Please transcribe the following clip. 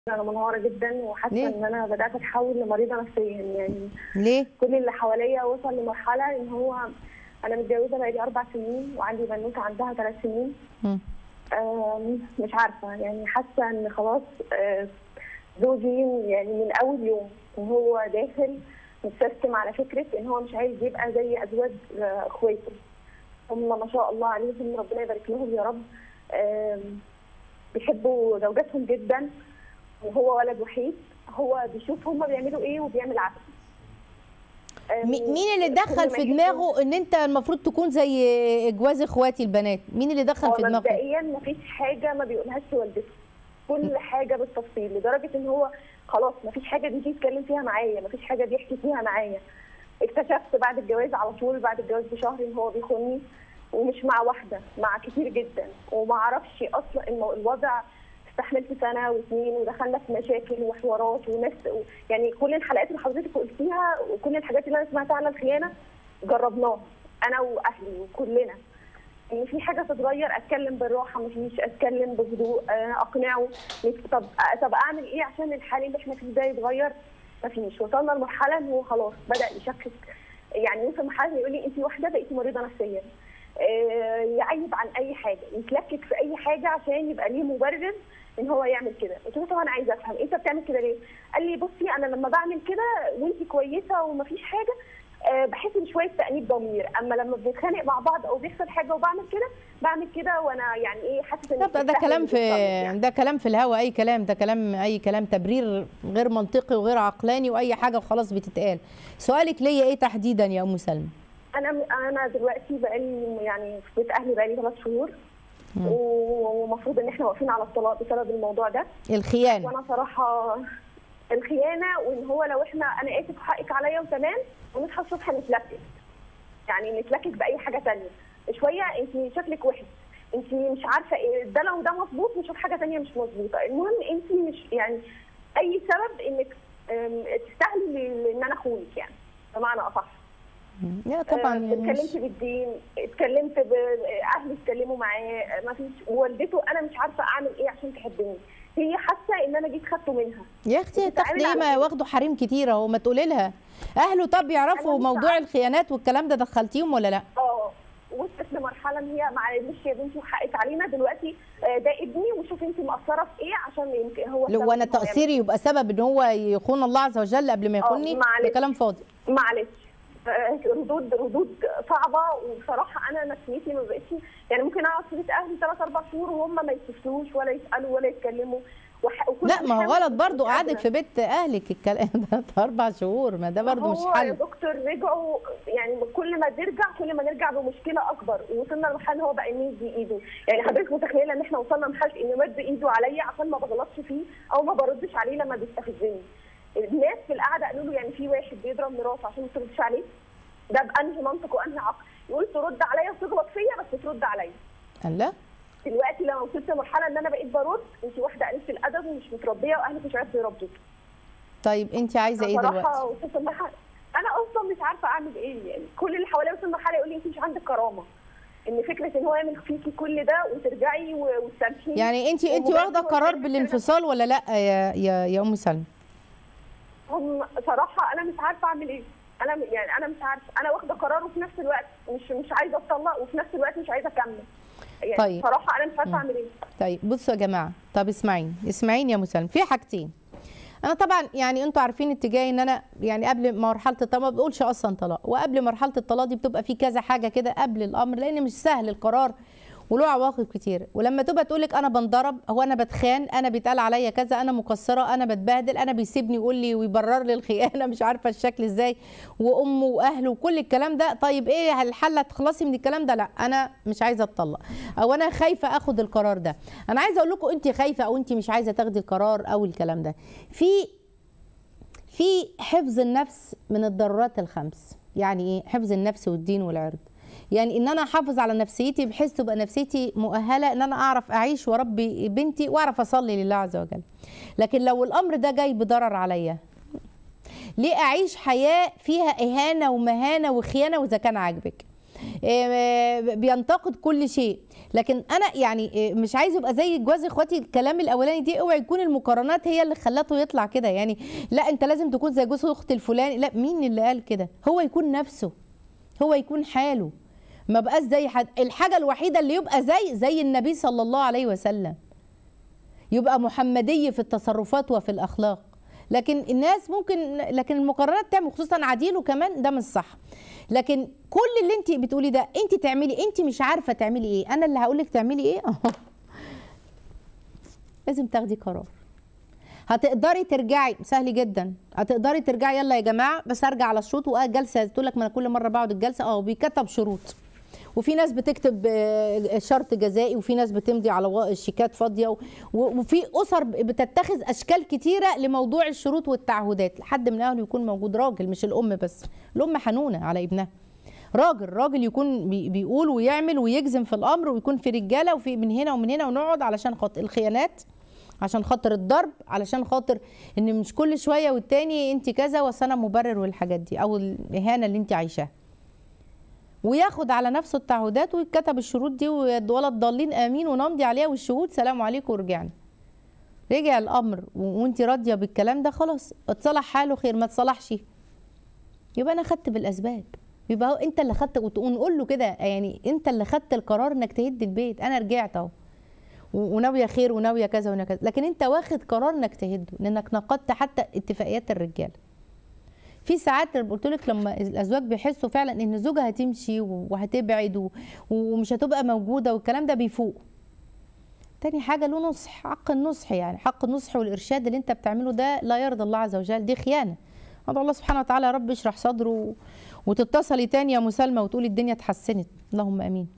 انا منهاره جدا وحاسه ليه؟ ان انا بدات اتحول لمريضه نفسيا يعني ليه كل اللي حواليا وصل لمرحله ان هو انا متجوزه بقالي اربع سنين وعندي بنوته عندها ثلاث سنين مم. آم، مش عارفه يعني حاسه ان خلاص آه، زوجي يعني من اول يوم وهو داخل متسيستم على فكره ان هو مش عايز يبقى زي ازواج آه، اخواته هم ما شاء الله عليهم ربنا يبارك لهم يا رب آم، بيحبوا زوجاتهم جدا وهو ولد وحيد هو بيشوف هم بيعملوا ايه وبيعمل عكس آم، مي- مين اللي دخل كل ما في يحسوا- دماغه ان انت المفروض تكون زي جواز اخواتي البنات مين اللي دخل هو في دماغه مبدئيا مفيش حاجه ما بيقولهاش لوالدته كل حاجه بالتفصيل لدرجه ان هو خلاص مفيش حاجه بيجي يتكلم فيها معايا مفيش حاجه بيحكي فيها معايا اكتشفت بعد الجواز على طول بعد الجواز بشهر ان هو بيخوني ومش مع واحده مع كتير جدا وما اعرفش اصلا انه الوضع استحملت سنه واثنين ودخلنا في مشاكل وحوارات وناس يعني كل الحلقات اللي حضرتك قلتيها وكل الحاجات اللي انا سمعتها عن الخيانه جربناها انا واهلي وكلنا ان في حاجه تتغير اتكلم بالراحه مفيش اتكلم بهدوء آه، اقنعه طب طب اعمل ايه عشان الحال اللي احنا فيه ده يتغير مفيش وصلنا لمرحله ان هو خلاص بدا يشكك يعني وصل لمرحله يقول لي انت واحده بقيتي مريضه نفسيا آه، يعيب عن اي حاجه يتلكك في اي حاجه عشان يبقى ليه مبرر ان هو يعمل كده قلت له طب انا عايزه افهم انت بتعمل كده ليه قال لي بصي انا لما بعمل كده وانت كويسه ومفيش حاجه آه، بحس بشويه تانيب ضمير اما لما بنتخانق مع بعض او بيحصل حاجه وبعمل كده بعمل كده وانا يعني ايه حاسه ان طب ده, ده بتستهون كلام في بالصمت يعني. ده كلام في الهوا اي كلام ده كلام اي كلام تبرير غير منطقي وغير عقلاني واي حاجه وخلاص بتتقال سؤالك ليا ايه تحديدا يا ام سلمى انا انا دلوقتي بقالي يعني في بيت اهلي بقالي ثلاث شهور مم. ومفروض ان احنا واقفين على الطلاق بسبب الموضوع ده الخيانه وانا صراحه الخيانه وان هو لو احنا انا اسف حقك عليا وتمام ونصحى الصبح نتلكك يعني نتلكك باي حاجه تانية شويه انت شكلك وحش انت مش عارفه ايه ده لو ده مظبوط نشوف حاجه تانية مش مظبوطه المهم انت مش يعني اي سبب انك أم، تستاهلي ان انا اخونك يعني بمعنى اصح لا طبعا آه، يعني اتكلمت مش- بالدين اتكلمت باهلي اتكلموا معاه ما فيش والدته انا مش عارفه اعمل ايه عشان تحبني هي حاسه ان انا جيت خدته منها يا اختي بتتعامل تاخدي ايه على ما كده. واخدوا حريم كتير اهو ما تقولي لها اهله طب يعرفوا أنا مش موضوع عارفة. الخيانات والكلام ده دخلتيهم ولا لا اه وصلت لمرحله ان هي معلش يا بنتي وحقك علينا دلوقتي آه، ده ابني وشوفي انت مقصره في ايه عشان يمكن هو السبب لو انا إن هو يعمل تقصيري يبقى سبب ان هو يخون الله عز وجل قبل ما يخوني معلش. ده كلام فاضي معلش آه، ردود ردود صعبه وبصراحه انا نفسيتي ما بقتش يعني ممكن اقعد في بيت اهلي ثلاث اربع شهور وهم ما يتصلوش ولا يسالوا ولا يتكلموا وح... وكل لا ما هو بنحاول غلط برضو مش قعدك قادرة. في بيت اهلك الكلام ده اربع شهور ما ده برضو مش هو يا حل دكتور رجعوا يعني كل ما نرجع كل ما نرجع بمشكله اكبر ووصلنا لمرحله إن هو بقى يمد ايده يعني حضرتك متخيله ان احنا وصلنا لمرحله انه مد ايده عليا عشان ما بغلطش فيه او ما بردش عليه لما بيستفزني الناس في القعده قالوا له يعني في واحد بيضرب مراته عشان ما تردش عليه ده بانهي منطق وانهي عقل يقول ترد عليا وتغلط فيا بس ترد عليا قال لا دلوقتي لما وصلت لمرحله ان انا بقيت برد انت واحده قليله الادب ومش متربيه واهلك مش عارفه يربوك طيب انت عايزه ايه صراحة دلوقتي وصلت لمرحلة انا اصلا مش عارفه اعمل ايه يعني كل اللي حواليا وصل لمرحله يقول لي انت مش عندك كرامه ان فكره ان هو يعمل فيكي كل ده وترجعي و- وتسامحيه يعني انت انت ومجرد واخده هو قرار يعمل بالانفصال ولا لا يا يا يا ام سلمى هم صراحه انا مش عارفه اعمل ايه انا م- يعني انا مش عارفه انا واخده قرار وفي نفس الوقت مش مش عايزه اتطلق وفي نفس الوقت مش عايزه اكمل يعني طيب. صراحه انا مش عارفه اعمل ايه طيب بصوا يا جماعه طب اسمعيني اسمعيني يا مسلم في حاجتين انا طبعا يعني انتوا عارفين اتجاهي ان انا يعني قبل مرحله الطلاق ما بقولش اصلا طلاق وقبل مرحله الطلاق دي بتبقى في كذا حاجه كده قبل الامر لان مش سهل القرار وله عواقب كتير ولما تبقى تقول لك انا بنضرب هو انا بتخان انا بيتقال عليا كذا انا مقصره انا بتبهدل انا بيسيبني يقول لي ويبرر لي الخيانه مش عارفه الشكل ازاي وامه واهله وكل الكلام ده طيب ايه الحل تخلصي من الكلام ده لا انا مش عايزه اتطلق او انا خايفه اخد القرار ده انا عايزه اقول لكم انت خايفه او انت مش عايزه تاخدي القرار او الكلام ده في في حفظ النفس من الضرورات الخمس يعني ايه حفظ النفس والدين والعرض يعني ان انا احافظ على نفسيتي بحيث تبقى نفسيتي مؤهله ان انا اعرف اعيش واربي بنتي واعرف اصلي لله عز وجل لكن لو الامر ده جاي بضرر عليا ليه اعيش حياه فيها اهانه ومهانه وخيانه واذا كان عاجبك آه، بينتقد كل شيء لكن انا يعني آه، مش عايز يبقى زي جواز اخواتي الكلام الاولاني دي اوعي يكون المقارنات هي اللي خلته يطلع كده يعني لا انت لازم تكون زي جوز اخت الفلاني لا مين اللي قال كده هو يكون نفسه هو يكون حاله ما بقاش زي حد الحاجه الوحيده اللي يبقى زي زي النبي صلى الله عليه وسلم يبقى محمدي في التصرفات وفي الاخلاق لكن الناس ممكن لكن المقارنات تعمل خصوصا عديله كمان ده مش صح لكن كل اللي انت بتقولي ده انت تعملي انت مش عارفه تعملي ايه انا اللي هقول لك تعملي ايه لازم تاخدي قرار هتقدري ترجعي سهل جدا هتقدري ترجعي يلا يا جماعه بس ارجع على الشروط وجلسه تقول لك ما انا كل مره بقعد الجلسه اه بيكتب شروط وفي ناس بتكتب آه، شرط جزائي وفي ناس بتمضي على وا- شيكات فاضيه و- وفي اسر بتتخذ اشكال كتيره لموضوع الشروط والتعهدات لحد من اهله يكون موجود راجل مش الام بس الام حنونه على ابنها راجل راجل يكون بي- بيقول ويعمل ويجزم في الامر ويكون في رجاله وفي من هنا ومن هنا ونقعد علشان خاطر الخيانات عشان خاطر الضرب علشان خاطر ان مش كل شويه والتاني انت كذا واصل انا مبرر والحاجات دي او الاهانه اللي انت عايشاها وياخد على نفسه التعهدات ويتكتب الشروط دي ولا الضالين امين ونمضي عليها والشهود سلام عليكم ورجعنا رجع الامر و- وانت راضيه بالكلام ده خلاص اتصلح حاله خير ما اتصلحش يبقى انا خدت بالاسباب يبقى هو انت اللي خدت وت- ونقول له كده يعني انت اللي خدت القرار انك تهد البيت انا رجعت اهو و- وناويه خير وناويه كذا وناويه كذا لكن انت واخد قرار انك تهده لانك نقضت حتى اتفاقيات الرجاله في ساعات قلت لك لما الازواج بيحسوا فعلا ان زوجها هتمشي وهتبعد و- ومش هتبقى موجوده والكلام ده بيفوق تاني حاجه له نصح حق النصح يعني حق النصح والارشاد اللي انت بتعمله ده لا يرضى الله عز وجل دي خيانه ادعو الله سبحانه وتعالى يا رب يشرح صدره وتتصلي تاني يا مسالمه وتقولي الدنيا اتحسنت اللهم امين